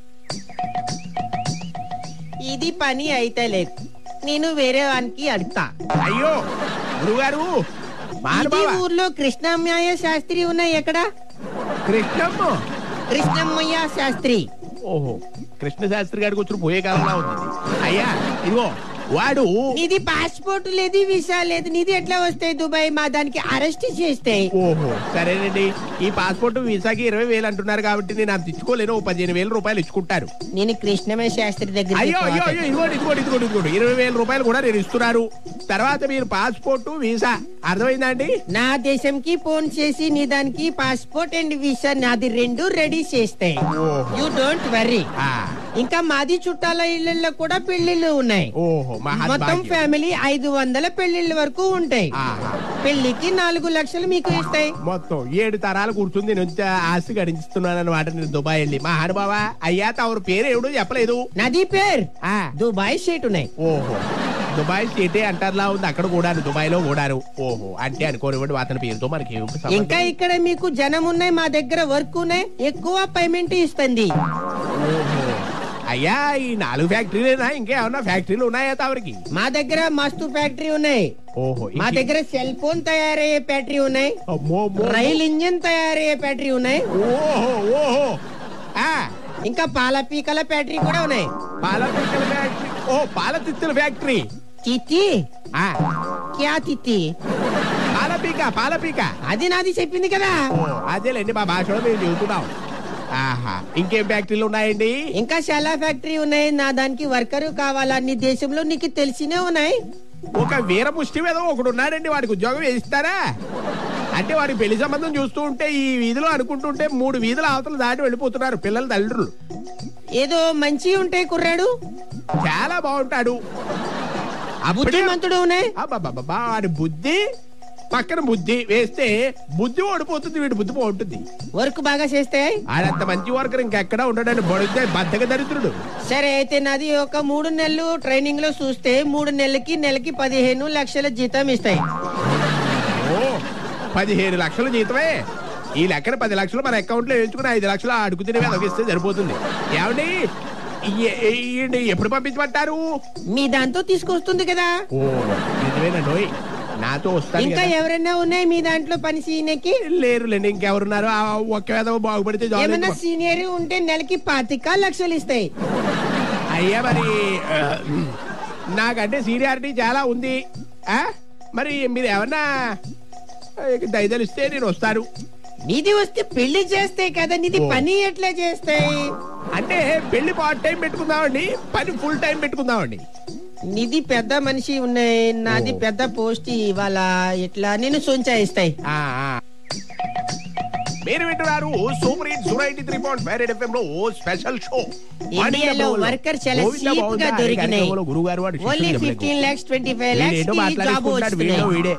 ఇది పని అయితే లేదు నేను వేరే వానికి అడుగుతా అయ్యో గురుగారు ఇది మహానుభావ ఊర్లో కృష్ణమ్మయ్య శాస్త్రి ఉన్నాయి ఎక్కడ కృష్ణమ్మ కృష్ణమ్మయ్య శాస్త్రి ఓహో కృష్ణ శాస్త్రి గారికి వచ్చిన పోయే కాలంలో ఉంది అయ్యా ఇదిగో వాడు నీది పాస్పోర్ట్ లేదు వీసా లేదు నీది ఎట్లా వస్తాయి దుబాయ్ మా దానికి అరెస్ట్ చేస్తాయి ఓహో సరేనండి ఈ పాస్పోర్ట్ వీసాకి ఇరవై వేలు అంటున్నారు కాబట్టి నేను అంత ఇచ్చుకోలేను ఓ పదిహేను వేల రూపాయలు ఇచ్చుకుంటారు నేను కృష్ణమయ్య శాస్త్రి దగ్గర అయ్యో అయ్యో అయ్యో ఇదిగోండి ఇదిగోండి ఇదిగోండి ఇదిగోండి ఇరవై వేల రూపాయలు కూడా నేను ఇస్తున్నారు తర్వాత మీరు పాస్పోర్ట్ వీసా అర్థమైందా అండి నా దేశంకి ఫోన్ చేసి నీ దానికి పాస్పోర్ట్ అండ్ వీసా నాది రెండు రెడీ చేస్తాయి యూ డోంట్ వరీ ఆ, ఇంకా మాది చుట్టాల ఇళ్లలో కూడా పెళ్లిళ్ళు ఉన్నాయి ఓహో మొత్తం మహాత్భాగ్యం. ఫ్యామిలీ ఐదు వందల పెళ్లిళ్ళ వరకు ఉంటాయి ఆహా. పెళ్లికి నాలుగు లక్షలు మీకు ఇస్తాయి మొత్తం ఏడు తరాలు కూర్చుంది నేను వచ్చి ఆస్తి గడించుతున్నాను అనమాట నేను దుబాయ్ వెళ్ళి మహానుభావ అయ్యా తమరు పేరు ఎవడు చెప్పలేదు నది పేరు ఆ దుబాయ్ సీట్ ఉన్నాయి ఓహో దుబాయ్ సిటీ అంటర్లా ఉంది అక్కడ కూడా దుబాయ్ లో కూడాను ఓహో అంటే అనుకోనివ్వండి అతని పేరుతో మనకి ఏం సంబంధం? ఇంకా ఇక్కడ మీకు జనం ఉన్నాయి మా దగ్గర వర్క్ ఉన్నాయి ఎక్కువ పేమెంట్ ఇస్తుంది ఓహో అయ్యా ఈ నాలుగు ఫ్యాక్టరీలేనా ఇంకేమన్నా ఫ్యాక్టరీలు ఉన్నాయా తమరికి మా దగ్గర మస్తు ఫ్యాక్టరీ ఉన్నాయి ఓహో మా ఇంకే- దగ్గర సెల్ ఫోన్ తయారయ్యే ఫ్యాక్టరీ ఉన్నాయి అమ్మో, అమ్మో. రైల్ ఇంజిన్ తయారయ్యే ఫ్యాక్టరీ ఉన్నాయి ఓహో ఓహో ఆ ఇంకా పాల పీకల ఫ్యాక్టరీ కూడా ఉన్నాయి పాల తిత్తుల ఫ్యాక్టరీ ఓ పాల తిత్తుల ఫ్యాక్టరీ తిత్తి ఆ క్యా తిత్తి పాల పీక పాల పీక అది నాది చెప్పింది కదా ఓ అదేలేండి మా భాషలో మేము చెబుతున్నాం ఆహా ఇంకేం ఫ్యాక్టరీలు ఉన్నాయండి ఇంకా చాలా ఫ్యాక్టరీ ఉన్నాయి నా దానికి వర్కరు కావాలా నీ దేశంలో నీకు తెలిసినే ఉన్నాయి ఒక వీర ముష్టి మీద ఒకడు ఉన్నాడండి వాడికి ఉద్యోగం వేయిస్తారా అంటే వాడి పెళ్లి సంబంధం చూస్తూ ఉంటే ఈ వీధిలో అనుకుంటుంటే మూడు వీధుల అవతల దాటి వెళ్ళిపోతున్నారు పిల్లల తల్లిదండ్రులు ఏదో మంచి ఉంటాయి కుర్రాడు చాలా బాగుంటాడు అప్పుడే బుద్ధిమంతుడు ఉన్నాయి అబ్బబ్బబ్బబ్బా, వాడి బుద్ధి పక్కన బుద్ధి వేస్తే బుద్ధి ఓడిపోతుంది వీడి బుద్ధి బాగుంటుంది వర్క్ బాగా చేస్తే ఆడంత మంచి వర్కర్ ఇంకెక్కడ ఉండడానికి బొడితే బద్దక దరిద్రుడు సరే అయితే నాది ఒక మూడు నెలలు ట్రైనింగ్ లో చూస్తే మూడు నెలలకి నెలకి పదిహేను లక్షల జీతం ఇస్తాయి ఓ పదిహేను లక్షల జీతమే ఈ లెక్కన పది లక్షలు మన అకౌంట్ లో వేయించుకుని ఐదు లక్షలు అడుగు తినే తగ్గిస్తే సరిపోతుంది ఏమండి ఈ- ఈయండి ఎప్పుడు పంపించమంటారు మీ దాంతో తీసుకొస్తుంది కదా ఓ నిజమేనండి నాతో వస్తాను ఇంకా కదా. ఎవరైనా ఉన్నాయి మీ దాంట్లో పని సీనియర్కి లేరులేండి ఇంకెవరున్నారు ఆ ఒక్క వేద బాగుపడితే చాలు. ఏమైనా సీనియర్ ఉంటే నెలకి పాతిక లక్షలు ఇస్తాయి అయ్యా మరి ఆ, నాకంటే సీనియారిటీ చాలా ఉంది ఆ మరి మీరు ఏమన్నా దయదలిస్తే నేను వస్తాను నీది వస్తే పెళ్లి చేస్తాయి కదా నీది ఓ. పని ఎట్లా చేస్తాయి అంటే పెళ్లి పార్ట్ టైం పెట్టుకుందామండి పని ఫుల్ టైం పెట్టుకుందామండి నీది పెద్ద మనిషి ఉన్నాయి నాది ఓ. పెద్ద పోస్ట్ ఇవాళ ఇట్లా నేను సొంచా ఇస్తాయి ఆ, ఆ. మీరు వింటున్నారు సూపర్ హిట్ సురైటీ త్రీ పాయింట్ ఫైవ్ ఎఫ్ఎం లో స్పెషల్ షో ఇండియాలో వర్కర్ చాలా చీప్ గా దొరికినాయి గురుగారు వాడు ఓన్లీ శిష్యుడు ఫిఫ్టీన్ చెప్పలేదు. లాక్స్ ట్వంటీ ఫైవ్ వీడేంటో లాక్స్ జాబ్ మాట్లాడేసుకుంటున్నాడు వస్తున్నాయి వీడిలో వీడే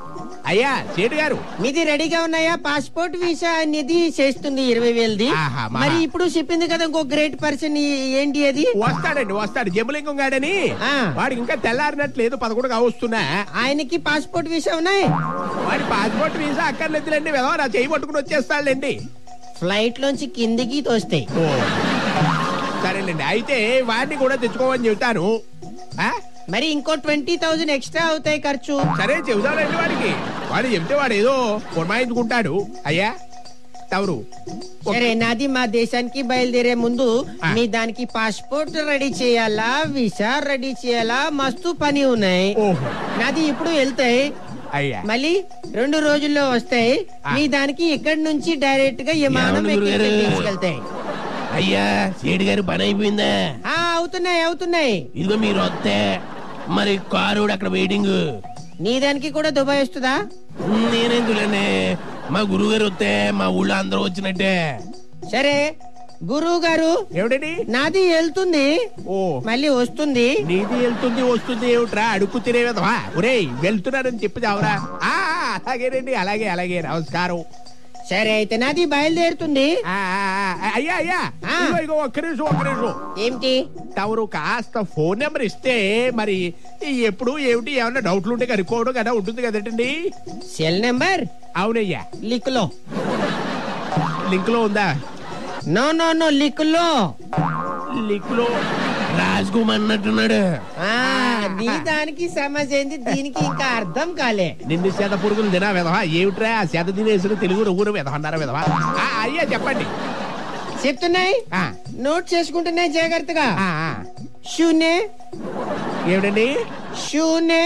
అయ్యా సేటు గారు మీది రెడీగా ఉన్నాయా పాస్పోర్ట్ వీసా అనేది చేస్తుంది ఇరవై వేలది ఆహా, మా. మరి ఇప్పుడు చెప్పింది కదా ఇంకో గ్రేట్ పర్సన్ ఏంటి అది వస్తాడండి వస్తాడు జంబులింగం గాడని ఆ. వాడికి ఇంకా తెల్లారినట్లేదు పదకొండు కావస్తున్నా ఆయనకి పాస్పోర్ట్ వీసా ఉన్నాయి వాడి పాస్పోర్ట్ వీసా అక్కర్లేదులేండి వెదవ నా చేయి పట్టుకుని వచ్చేస్తాడులేండి ఫ్లైట్ లోంచి కిందికి తోస్తాయి ఓ సరేలేండి అయితే వాడిని కూడా తెచ్చుకోమని చెబుతాను ఆ? మరి ఇంకో ట్వంటీ థౌజండ్ ఎక్స్ట్రా అవుతాయి ఖర్చు సరే చెబుతానండి వాడికి వాడు చెప్తే వాడు ఏదో పురమాయించుకుంటాడు అయ్యా తవరు సరే నాది మా దేశానికి బయలుదేరే ముందు ఆ. మీ దానికి పాస్పోర్ట్ రెడీ చేయాలా వీసా రెడీ చేయాలా మస్తు పని ఉన్నాయి ఓహో నాది ఇప్పుడు వెళ్తాయి అయ్యా మళ్ళీ రెండు రోజుల్లో వస్తాయి ఆ. మీ దానికి ఇక్కడి నుంచి డైరెక్ట్ గా విమానం ఏమండి ఎక్కించి గురుగారు? తీసుకెళ్తాయి అయ్యా సేటు గారు పని అయిపోయిందా ఆ అవుతున్నాయి అవుతున్నాయి ఇదిగో మీరు వస్తే మరి కారు కూడా అక్కడ వెయిటింగ్ నీ దానికి కూడా దుబాయ్ వస్తుందా నేనెందులోనే మా గురువు గారు వస్తే మా ఊళ్ళో అందరూ వచ్చినట్టే సరే గురువు గారు ఏమిటండి నాది వెళ్తుంది ఓ మళ్ళీ వస్తుంది నీది వెళ్తుంది వస్తుంది ఏమిట్రా అడుక్కు తినే విధవా ఒరేయ్ వెళ్తున్నానని చెప్పి చావరా ఆ, అలాగేనండి అలాగే అలాగే నమస్కారం సరే అయితే నాది బయలుదేరుతుంది ఆ, ఆ, ఆ, అయ్యా అయ్యా ఆ. ఇదిగో, ఇదిగో ఒక్క నిమిషం ఒక్క నిమిషం ఏమిటి తమరు కాస్త ఫోన్ నెంబర్ ఇస్తే మరి ఎప్పుడు ఏమిటి ఏమన్నా డౌట్లు ఉంటే కనుక్కోవడం కదా ఉంటుంది కదటండి సెల్ నెంబర్ అవునయ్యా లిక్ లో లింక్ లో ఉందా నో నో నో లిక్ లో లింక్ లో రాసుకోమన్నట్టున్నాడు ఆ, నీ దానికి సమస్య ఏంది దీనికి ఇంకా అర్థం కాలే నిన్ను చేత పురుగులు తినా విధవా ఏమిట్రా ఆ చేత తినేసిన తెలుగు ఊరు విధవ అన్నారా విధవా ఆ, అయ్యా చెప్పండి చెప్తున్నాయి ఆ, నోట్ చేసుకుంటున్నాయి జాగ్రత్తగా ఆ, ఆ. శూన్య ఏమిటండి శూన్య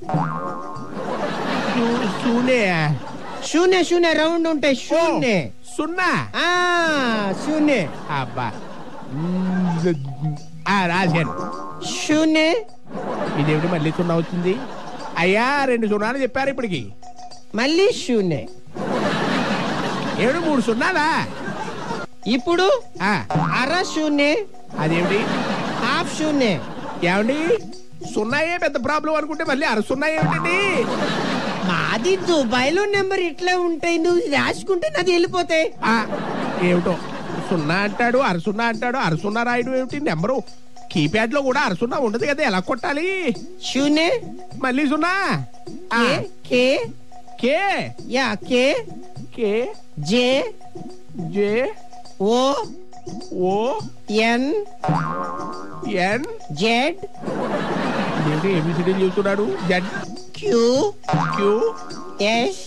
సు- సూనే శూన్య శూన్య రౌండ్ ఉంటాయి ఓ, శూన్య సున్నా ఆ శూన్య అబ్బా ఆ రాశాను శూన్య ఇదేమిటి మళ్ళీ సున్నా వచ్చింది అయ్యా రెండు సున్నాలు చెప్పారు ఇప్పటికి మళ్ళీ శూన్య ఏడు మూడు సున్నాలా ఇప్పుడు ఆ, అర శూన్య అదేమిటి హాఫ్ శూన్య ఏమండి సున్నాయే పెద్ద ప్రాబ్లం అనుకుంటే మళ్ళీ అర సున్నా ఏమిటండి మాది దుబాయ్ లో నెంబర్ ఇట్లా ఉంటాయి నువ్వు రాసుకుంటే నాది వెళ్ళిపోతాయి ఆ, ఏమిటో సున్నా అంటాడు అర సున్నా అంటాడు అర సున్నా రాయడం ఏమిటి నెంబరు కీప్యాడ్ లో కూడా అర సున్నా ఉండదు కదా ఎలా కొట్టాలి శూన్య మళ్ళీ సున్నా ఆ, కే కే కే యా కే కే జే జే ఓ ఓ ఎన్ ఎన్ జెడ్ ఏంటి ఏబిసిడీలు చెబుతున్నాడు Z Q Q S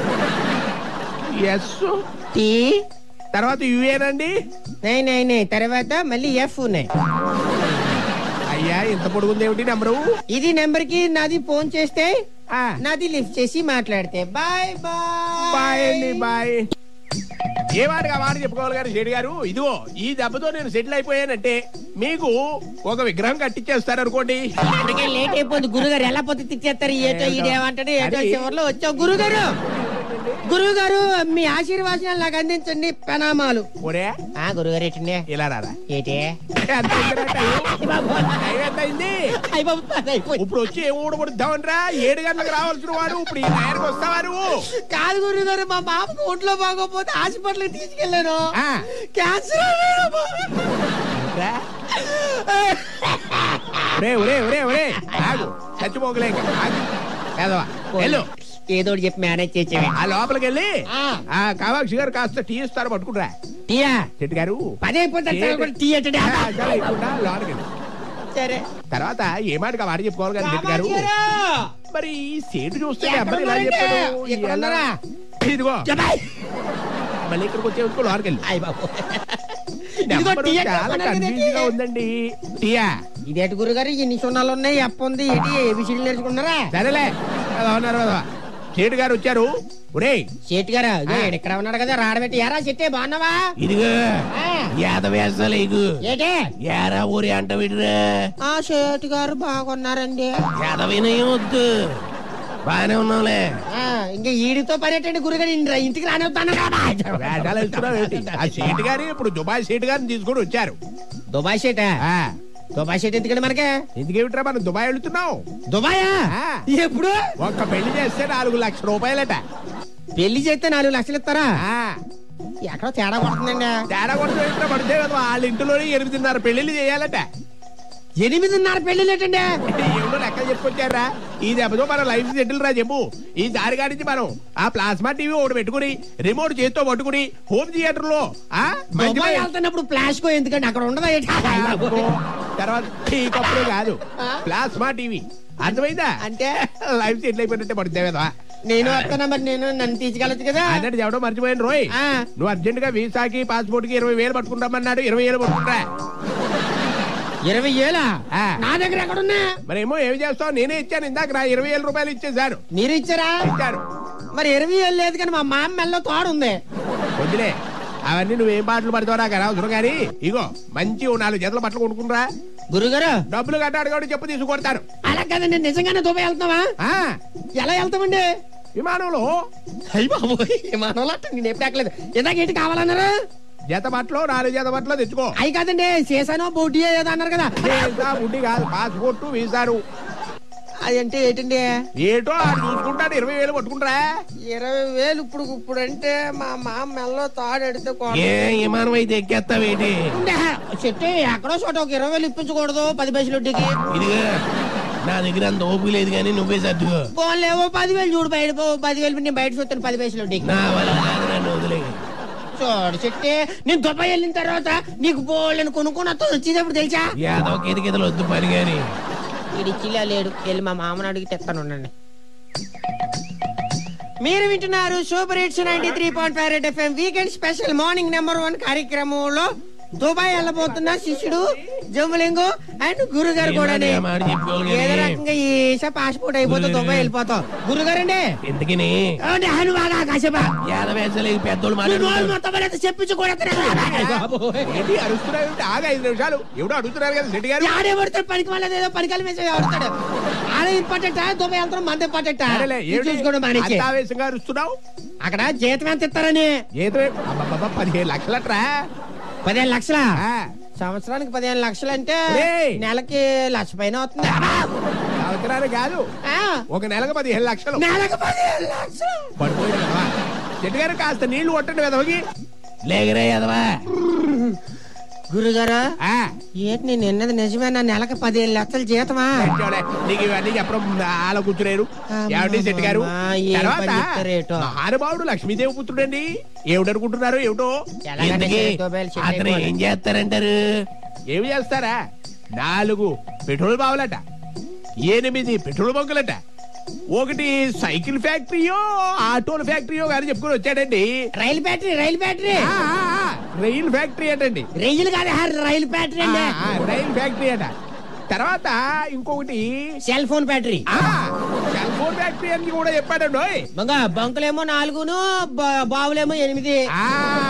S T తర్వాత యుఏన్ అండి నై నై నై తర్వాత మళ్ళీ ఎఫ్ ఉన్నాయి అయ్యా ఇంత పొడుగుంది ఏమిటి నెంబరు ఇది నెంబర్ కి నాది ఫోన్ చేస్తే ఆ, నాది లిఫ్ట్ చేసి మాట్లాడితే బాయ్ బాయ్ బాయ్ అండి బాయ్ ఏ వాడికి ఆ మాట చెప్పుకోవాలి గారు షెడ్ గారు ఇదిగో ఈ దెబ్బతో నేను సెటిల్ అయిపోయానంటే మీకు ఒక విగ్రహం కట్టించేస్తారు అనుకోండి ఇప్పటికే లేట్ అయిపోయింది గురుగారు ఎలా పోతే తిట్టేస్తారు ఏటో ఈడేమంటాడు ఏటో అది- చివరిలో వచ్చావు గురుగారు గురువు గారు మీ ఆశీర్వాదాలు నాకు అందించండి ప్రణామాలు ఒరే ఆ గురుగారు ఎట్టుండే ఇలా రారా ఏటే ఎంత అయిందిరా టైం? టైం ఎంత అయింది అయ్య బాబు, పని అయిపోయింది. ఇప్పుడు వచ్చి ఏం ఊడబడుద్దామనరా ఏడు గంటలకు రావాల్సిన వాడు ఇప్పుడు ఈ టైంకి వస్తావా నువ్వు కాదు గురుగారు మా బాబుకు ఒంట్లో బాగోపోతే హాస్పిటల్ తీసుకెళ్ళాను ఆ. క్యాన్సర్ అన్నాడు బాబు. ఏంట్రా? ఒరే ఒరే ఒరే ఒరే ఆగు చచ్చిపోకలేక ఆగు పేదవా వెళ్ళు ఏదో ఒకటి చెప్పి మేనేజ్ చేసేవి ఆ లోపలికి వెళ్ళి ఆ. ఆ కామాక్షి గారు కాస్త టీ ఇస్తారు పట్టుకుంటారా టీయా చెట్టు గారు పని అయిపోతే టీ అంటే ఆ, చాలా ఇవ్వకుండా లోపలికి వెళ్ళు. సరే తర్వాత ఏ మాటకి ఆ మాట చెప్పుకోవాలి కదా చెట్టు గారు కామాక్షి గారు! మరి ఈ సేటు చూస్తే ఎక్కడ అబ్బాయి ఇలా ఉన్నారండి? చెప్పాడు ఎక్కడ ఎలా- ఉన్నారా? ఇదిగో జబాయ్. మళ్ళీ ఇక్కడికి వచ్చే వరకు లోపలికి వెళ్ళి అయ్య బాబు ఇదిగో నెంబరు టీ ఎక్కడ చాలా కొన్నారు కన్ఫ్యూజ్ గా కదండి? ఉందండి టీయా ఇదేటి గురుగారు ఎన్ని సున్నాలు ఉన్నాయి అప్పు ఉంది ఏంటి ఏబిసిడీలు నేర్చుకున్నారా సరేలే కదా ఉన్నారు కదా సేటు గారు వచ్చారు ఒరేయ్ సేట్ గారు ఇదిగో ఆ. ఈడు ఇక్కడ ఉన్నాడు కదా రాడబెట్టి ఎరా చెట్టే బాగున్నావా ఇదిగో ఆ. యాద వేసలేకు ఏటే ఏరా ఊరి అంట విడిరా ఆ సేట్ గారు బాగున్నారండి యాదవినయం వద్దు బాగానే ఉన్నాంలే ఆ, ఇంకా ఈడితో పని ఏంటండి గురుగారు ఇంటి- ఇంటికి రానివ్వతాను వేషాలు వెళ్తున్నావు ఏంటి? ఆ సేటు గారు ఇప్పుడు దుబాయ్ సేటు గారిని తీసుకొని వచ్చారు దుబాయ్ సేట ఆ దుబాయ్ షెట్ ఎందుకండి మనకే ఎందుకేమిట్రా మనం దుబాయ్ వెళుతున్నావు దుబాయా ఆ. ఎప్పుడు ఒక్క పెళ్లి చేస్తే నాలుగు లక్షల రూపాయలట పెళ్లి చేస్తే నాలుగు లక్షలు ఇస్తారా ఆ, ఎక్కడో తేడా కొడుతుందండి తేడా కొడుతూ పడితే కదా వాళ్ళ ఇంటిలోనే ఎనిమిదిన్నర పెళ్లిళ్ళు చేయాలట ఎనిమిదిన్నర పెళ్లి లేటండి ఏమిటో లెక్క చెప్పుకొచ్చారా ఈ దెబ్బతో మన లైఫ్ సెటిల్ రా చెప్పు ఈ దారి కాడించి మనం ఆ ప్లాస్మా టీవీ ఒకటి పెట్టుకుని రిమోట్ చేత్తో పట్టుకుని హోమ్ థియేటర్ లో ఆ మంచి దుబాయ్ మంచి- వెళ్తున్నప్పుడు ఫ్లాష్ కో ఎందుకండి అక్కడ ఉండదా ఏంటి? అబ్బో, తర్వాత టీ కప్పులు కాదు ఆ? ప్లాస్మా టీవీ అర్థమైందా అంటే లైఫ్ సెటిల్ అయిపోయినట్టే పడుతుంది కదా నేను వస్తానా మరి నేను నన్ను తీసుకెళ్ళచ్చు కదా అన్నట్టు చెప్పడం మర్చిపోయాను రోయ్ ఆ. నువ్వు అర్జెంట్ గా వీసాకి పాస్పోర్ట్ కి ఇరవై వేలు పట్టుకుంటామన్నాడు ఇరవై వేలు పట్టుకుంటా ఇరవై ఏలా ఆ. నా దగ్గర ఎక్కడున్నా మరేమో ఏమి చేస్తావు నేనే ఇచ్చాను ఇందాక నా ఇరవై వేల రూపాయలు ఇచ్చేసాను మీరు ఇచ్చారా ఇచ్చాను మరి ఇరవై ఏళ్ళు లేదు కానీ మా మామ మెల్లో తోడు ఉంది వద్దులే అవన్నీ నువ్వేం పాటలు పడతావు నాకు అనవసరం కానీ ఇగో మంచి ఓ నాలుగు జతల బట్టలు కొనుక్కుంటా గురుగారు డబ్బులు కట్టాడు కాబట్టి చెప్పు తీసుకొడతాను అలా కదండి నిజంగానే దుబాయ్ వెళ్తావా ఆ ఎలా వెళ్తామండి విమానంలో అయ్యి బాబోయ్ విమానంలో అట్ట నేను ఎప్పుడు ఎక్కలేదు ఇందాక ఏంటి కావాలన్నారు జత బట్టలు నాలుగు జత బట్టలు తెచ్చుకో అయి కాదండి చేశాను బోటీ ఏదో అన్నారు కదా వీసా ఉండి కాదు పాస్పోర్ట్ వీసారు అదంటే ఏంటండి ఏటో ఆడు చూసుకుంటాడు ఇరవై వేలు పట్టుకుంటారా ఇరవై వేలు ఇప్పుడు ఇప్పుడు అంటే మా మామ మెల్లో తాడు ఎడితే ఏ విమానం అయితే ఎక్కేస్తావేటి చెట్టు ఎక్కడో చోట ఒక ఇరవై వేలు ఇప్పించకూడదు పది పైసలు వడ్డీకి ఇదిగా నా దగ్గర అంత ఓపిక లేదు కానీ నువ్వే సర్దుకో పోలేవో పదివేలు చూడు బయట పో పదివేలు నేను బయట చూస్తాను పది పైసలు వడ్డీకి నా వల్ల కాదు నన్ను వదిలే చూడు చెట్టే నేను దుబాయ్ వెళ్ళిన తర్వాత నీకు బోళ్ళని కొనుక్కొని వస్తా వచ్చేటప్పుడు తెలుసా యాదవ కితకితలు వద్దు పని కానీ ఇది ఇచ్చిలా లేడు వెళ్ళి మా మామని అడిగి తెస్తాను ఉండండి మీరు వింటున్నారు super hits ninety three point five red FM weekend special morning number one కార్యక్రమంలో దుబాయ్ వెళ్ళబోతున్న శిష్యుడు జమ్ములింగు అండ్ గురుగారు కూడా ఏంటండి ఆ మాట చెప్పుకోవాలి కానీ? ఏదో రకంగా ఈ పాస్పోర్ట్ అయిపోతే దుబాయ్ వెళ్ళిపోతాం గురుగారండి ఎందుకని ఏమండి? హను బాగా కాసేపా యాదవ వేసలే పెద్దోళ్ళు మీ రోజు మాట్లాడుతున్నారు మొత్తం మీద చెప్పించి కూడా ఏంటి అరుస్తున్నావు ఏంటి? ఆగు ఐదు నిమిషాలు ఎవడో అడుగుతున్నారు కదా శెట్టి గారు ఆడే పడతాడు పనికి వాళ్ళది ఏదో పనికాల మీద ఆడతాడు ఆడే ఇంపార్టెంట్ దుబాయ్ వెళ్తాం మంది ఇంపార్టెంట్ సరేలే, ఏంటి? చూసుకోండి మానేసి అంత ఆవేశంగా అరుస్తున్నావు అక్కడ జీతం ఎంత ఇస్తారని ఏదో అబ్బబ్బబ్బ, పదిహేను లక్షలట్రా పదిహేను లక్షల ఆ, సంవత్సరానికి పదిహేను లక్షలు అంటే ఒరేయ్. నెలకి లక్ష పైన అవుతుంది సంవత్సరాలు కాదు ఆ, ఒక నెలకు పదిహేను లక్షలు నెలకి పదిహేను లక్షలు పడిపోయింది కదా చెట్టు గారు కాస్త నీళ్లు కొట్టండి వెదవకి లేకరా యాదవా గురుగారు ఆ, ఏంటి నేను నిన్నది నిజమేనా నెలకి పదిహేను లక్షలు జీతమా చెట్టోడే, నీకు ఇవన్నీ చెప్పడం ఆల కూర్చునేరు అమ్మా, ఏమిటి శెట్టి గారు అమ్మా, ఏం తర్వాత పని చెప్తారేటో. మహానుభావుడు లక్ష్మీదేవి పుత్రుడండి ఏమిటనుకుంటున్నారు ఏమిటో ఎలాగంటే ఎందుకే దుబాయ్ షిఫ్ట్ అతను అయిపోవాలి. ఏం చేస్తారంటారు ఏమి చేస్తారా నాలుగు పెట్రోల్ బావులట ఎనిమిది పెట్రోల్ బంకులట ఒకటి సైకిల్ ఫ్యాక్టరీయో ఆటోల ఫ్యాక్టరీయో గాని చెప్పుకొని వచ్చాడండి రైలు బ్యాటరీ రైలు బ్యాటరీ ఆ, ఆ, ఆ, రైల్ ఫ్యాక్టరీ అటండి రైలు కాదు హా, రైలు బ్యాటరీ ఆ, అండి ఆ, రైల్ ఫ్యాక్టరీ అట తర్వాత ఇంకొకటి సెల్ ఫోన్ బ్యాటరీ ఆ సెల్ ఫోన్ ఫ్యాక్టరీ అని కూడా చెప్పాడండి ఓయ్. బంగా బంకులేమో నాలుగును బా- బావులేమో ఎనిమిది ఆ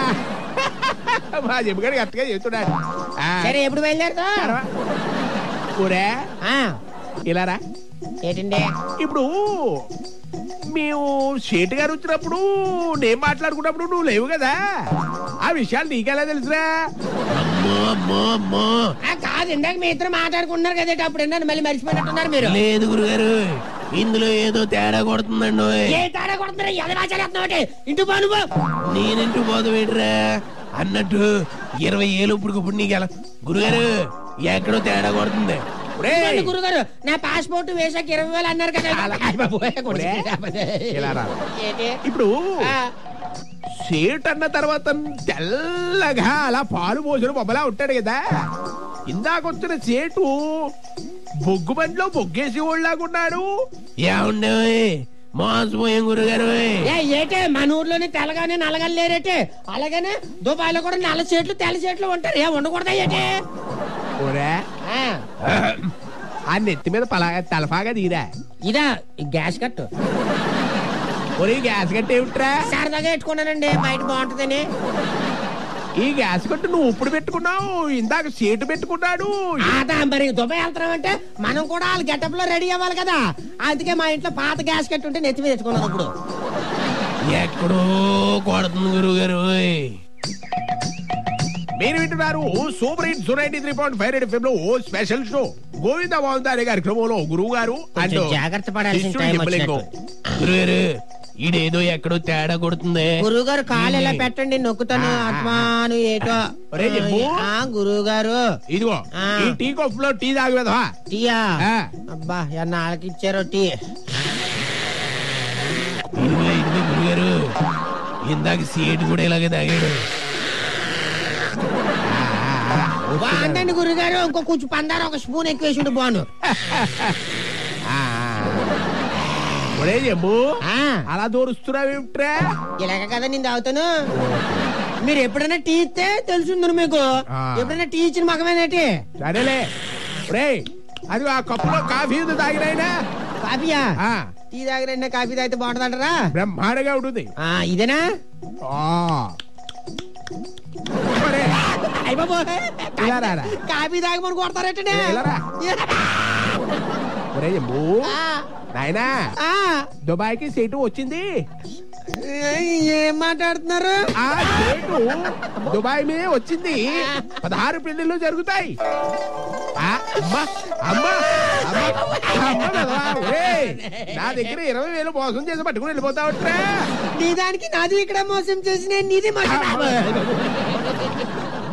మా చెప్పుగాడు కరెక్ట్గా చెప్తున్నాడు ఆ, సరే ఎప్పుడు బయలుదేరుతా తర్వాత ఊరే ఆ, ఇలా రా ఏంటండి ఇప్పుడు మేము షేటు గారు వచ్చినప్పుడు నేను మాట్లాడుకున్నప్పుడు నువ్వు లేవు కదా ఆ విషయాలు నీకెలా తెలుసురా అమ్మో అమ్మో అమ్మో ఆ, కాదు ఇందాక మీ ఇద్దరు మాట్లాడుకుంటున్నారు కదా అప్పుడు ఏంటంటే మళ్ళీ మర్చిపోయినట్టున్నారు మీరు లేదు గురుగారు ఇందులో ఏదో తేడా కొడుతుందండి ఓయ్. ఏ తాడా కొడుతున్నారు ఎలా మాట్లాడుతున్నావు ఇంటి పోను పో నేనంటూ పోదవేట్రా అన్నట్టు ఇరవై ఏళ్ళు ఇప్పుడు ఇప్పుడు నీకు ఎలా గురుగారు ఎక్కడో తేడా కొడుతుంది ఒరేయ్, ఇదిగోండి గురుగారు నా పాస్పోర్ట్ వేసాక ఇరవై వేలు అన్నారు కదా అయ్ బాబోయ్, కొడుకు. ఇలా రా. ఏంటి ఇప్పుడు ఆ, సేట్ అన్న తర్వాత తెల్లగా అలా పాలు పోసిన బొమ్మలా ఉంటాడు కదా ఇందాకొచ్చిన సేటు బొగ్గు బండిలో బొగ్గేసి ఉన్నాడు ఏముండే ఓయ్? మోసపోయాం గురుగారు ఓయ్. ఏ ఏటే మన ఊర్లోనే తెల్లగానే నల్లగానే లేరేటే అలాగనే దుబాయ్లో కూడా నల్ల చెట్లు తెల్ల చెట్లు ఉంటారు ఏ ఉండకూడదా ఏటే ఒరే ఆ, ఆ నెత్తి మీద పలా తలపాగా తీరా ఇదా ఈ గ్యాస్ కట్టు ఒరే ఈ గ్యాస్ కట్టు ఏమిట్రా సరదాగా పెట్టుకున్నానండి బయట బాగుంటుందని ఈ గ్యాస్ కట్టు నువ్వు ఇప్పుడు పెట్టుకున్నావు ఇందాక సీటు పెట్టుకున్నాడు ఆదా మరి దుబాయ్ వెళ్తున్నామంటే మనం కూడా వాళ్ళ గెటప్ లో రెడీ అవ్వాలి కదా అందుకే మా ఇంట్లో పాత గ్యాస్ కట్టు ఉంటే నెత్తి మీద పెట్టుకున్నాను ఇప్పుడు ఎక్కడో కొడుతుంది గురుగారు ఓయ్. మీరు వింటున్నారు super hit ninety three point five FM లో ఓ స్పెషల్ షో గోవింద బాగుంది అనే కార్యక్రమంలో గురువు గారు కొంచెం జాగ్రత్త పడాల్సిన టైం వచ్చినట్టు. గురుగారు ఈడేదో ఎక్కడో తేడా కొడుతుంది గురువు గారు కాలు ఎలా పెట్టండి నొక్కుతాను ఆత్మాను ఏటో ఒరే చెప్పు. ఆ గురువు గారు ఇదిగో ఆ. ఈ టీ కప్ లో టీ తాగి వెధవా. టీయా ఆ అబ్బా ఎన్న వాళ్ళకి ఇచ్చారో టీ ఇదిగో ఇదిగో గురుగారు ఇందాక సీటు కూడా ఇలాగే తాగాడు బాగుందండి గురుగారు ఇంకో కొంచెం పందారు ఒక స్పూన్ ఎక్కువ వేసి ఉంటే బాను ఆ. ఒరే చెప్పు ఆ, అలా దూరుస్తున్నావేమిట్రా ఇలాగ కదా నేను తాగుతాను మీరు ఎప్పుడైనా టీ ఇస్తే తెలుసుందని మీకు ఆ. ఎప్పుడైనా టీ ఇచ్చిన మగమేనటి సరేలే ఒరే అది ఆ కప్పులో కాఫీ ఉంది తాగినాయినా కాఫీయా ఆ, టీ తాగిన కాఫీ తాగితే బాగుంటుందంటారా బ్రహ్మాండంగా ఉంటుంది ఆ, ఇదేనా ఆ. ఒరే, అయ్య బాబోయ్. ఇలా రారా. కాఫీ తాగమని కొడతారటనే ఇలా రా. ఒరే చెప్పు నాయనా ఆ, దుబాయ్కి సీటు వచ్చింది ఏం మాట్లాడుతున్నారు ఆ సీటు దుబాయ్ మీద వచ్చింది పదహారు పెళ్లిళ్ళు జరుగుతాయి ఆ, అమ్మా అమ్మా అమ్మా అమ్మ కదా, ఒరేయ్, నా దగ్గర ఇరవై వేలు మోసం చేసి పట్టుకుని వెళ్ళిపోతావట్రా నీ దానికి నాది ఇక్కడ మోసం చేసి నేను నీది మోసం